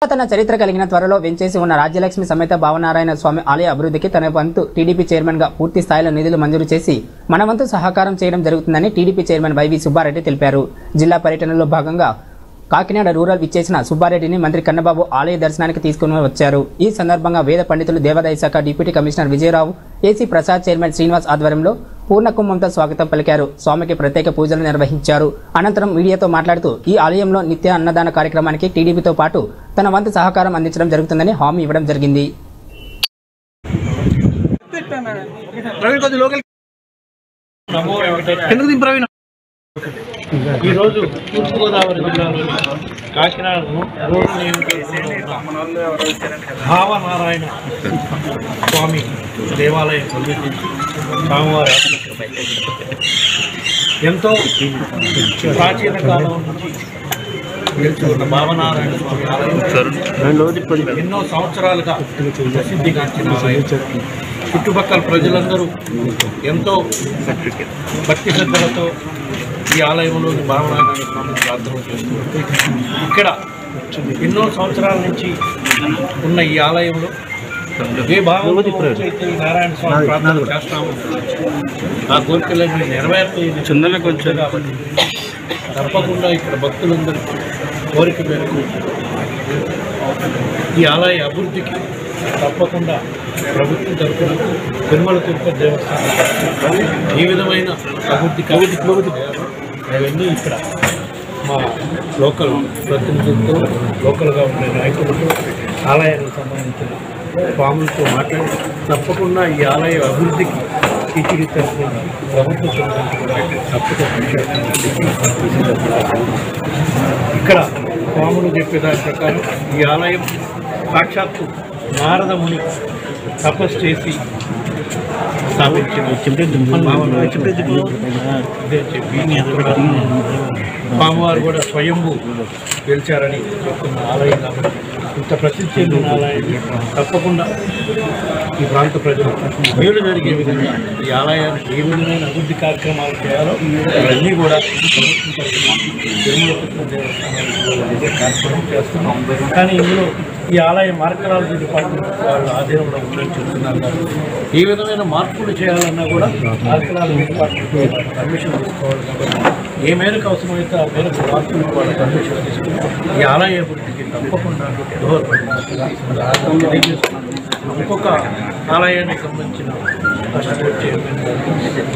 పురాతన చరిత్ర కలిగిన త్వరలో వెంచేసి ఉన్న రాజ్యలక్ష్మి సమేత భావనారాయణ స్వామి ఆలయ అభివృద్ధికి తన వంతు టీడీపీ చైర్మన్ గా పూర్తి స్థాయిలో నిధులు మంజూరు చేసి మన వంతు సహకారం చేయడం జరుగుతుందని టీడీపీ చైర్మన్ వైవి సుబ్బారెడ్డి తెలిపారు జిల్లా పర్యటనలో భాగంగా కాకినాడ రూరల్ విచ్చేసిన సుబ్బారెడ్డిని మంత్రి కన్నబాబు ఆలయ దర్శనానికి తీసుకుని వచ్చారు ఈ సందర్భంగా వేద పండితులు దేవాదాయ శాఖ deputy commissioner Vijayarao AC Prasad chairman Srinivas ఆధ్వర్యంలో పూర్ణ కుంభంతో స్వాగతం పలికారు స్వామికి ప్రత్యేక పూజలు నిర్వహించారు అనంతరం మీడియాతో మాట్లాడుతూ ఈ ఆలయంలో నిత్య అన్నదాన కార్యక్రమానికి టీడీపీతో పాటు తన వంతు సహకారం అందించడం జరుగుతుందని హామీ ఇవ్వడం జరిగింది ప్రవీణ్ కొద్ది లోకల్ ఎందుకు దింపు ప్రవీణ్ ఈరోజు తూర్పుగోదావరి జిల్లాలోని కాకినాడ రూరల్ నియోజకవర్గంలో భావనారాయణ స్వామి దేవాలయం సందర్శించి స్వామివారి ఆశీస్సులపై ఎంతో ప్రాచీన కాలం నుంచి నిలిచి ఉన్న భావనారాయణ స్వామి ఆలయం ఎన్నో సంవత్సరాలుగా ప్రసిద్ధిగాంచిన ఆలయం చుట్టుపక్కల ప్రజలందరూ ఎంతో భక్తి శ్రద్ధలతో ఈ ఆలయంలోని భావనారాయణ స్వామి ప్రార్థన చేస్తున్నారు ఇక్కడ ఎన్నో సంవత్సరాల నుంచి ఉన్న ఈ ఆలయంలో ఏ భావంతో అయితే ఈ నారాయణ స్వామి ప్రార్థన చేస్తామో ఆ కోరికలన్నీ నెరవేర్తాయి చిన్నగా కొంచెం కాబట్టి తప్పకుండా ఇక్కడ భక్తులందరూ కోరిక మేరకు ఈ ఆలయ అభివృద్ధికి తప్పకుండా ప్రభుత్వం తరఫున తిరుమల తిరుపతి దేవస్థానం తరఫున ఈ విధమైన అభివృద్ధి కవిటి అభివృద్ధి అవన్నీ ఇక్కడ మా లోకల్ ప్రతినిధులతో లోకల్గా ఉండే నాయకులతో ఆలయానికి సంబంధించిన స్వాములతో మాట్లాడి తప్పకుండా ఈ ఆలయ అభివృద్ధికి టీటీడీ తరఫున ప్రభుత్వ తరఫున కూడా తప్పక కృషి చేస్తామని ఇక్కడ స్వాములు చెప్పే దాని ప్రకారం ఈ ఆలయం సాక్షాత్తు నారద ముని తపస్సు చేసి స్థాపించిన భావన ఇదే చెప్పి స్వామివారు కూడా స్వయంభూ గెలిచారని చెప్తున్న ఆలయం కాబట్టి ఇంత ప్రసిద్ధి చెందిన ఆలయాన్ని తప్పకుండా ఈ ప్రాంత ప్రజలు మేలు జరిగే విధంగా ఈ ఆలయానికి ఏ విధమైన అభివృద్ధి కార్యక్రమాలు చేయాలో ఇవన్నీ కూడా ప్రభుత్వం తరఫున తిరుమల తిరుపతి దేవస్థానం ఇదే కార్యక్రమం చేస్తున్నాం కానీ ఇందులో ఈ ఆలయ మార్కరాలజీ డిపార్ట్మెంట్ వాళ్ళు ఆధీనంలో ఉందని చెప్తున్నారు కాబట్టి ఏ విధమైన మార్పులు చేయాలన్నా కూడా మార్కరాలజీ డిపార్ట్మెంట్ వాళ్ళు పర్మిషన్ తీసుకోవాలి కాబట్టి ఏ మేరకు అవసరమైతే ఆ మేరకు మార్పులు వాళ్ళ పర్మిషన్ తీసుకుని ఈ ఆలయ అభివృద్ధికి తప్పకుండా దోహదపడుతున్నట్టుగా తెలియజేస్తున్నాను ఇంకొక ఆలయానికి సంబంధించిన కష్టపడి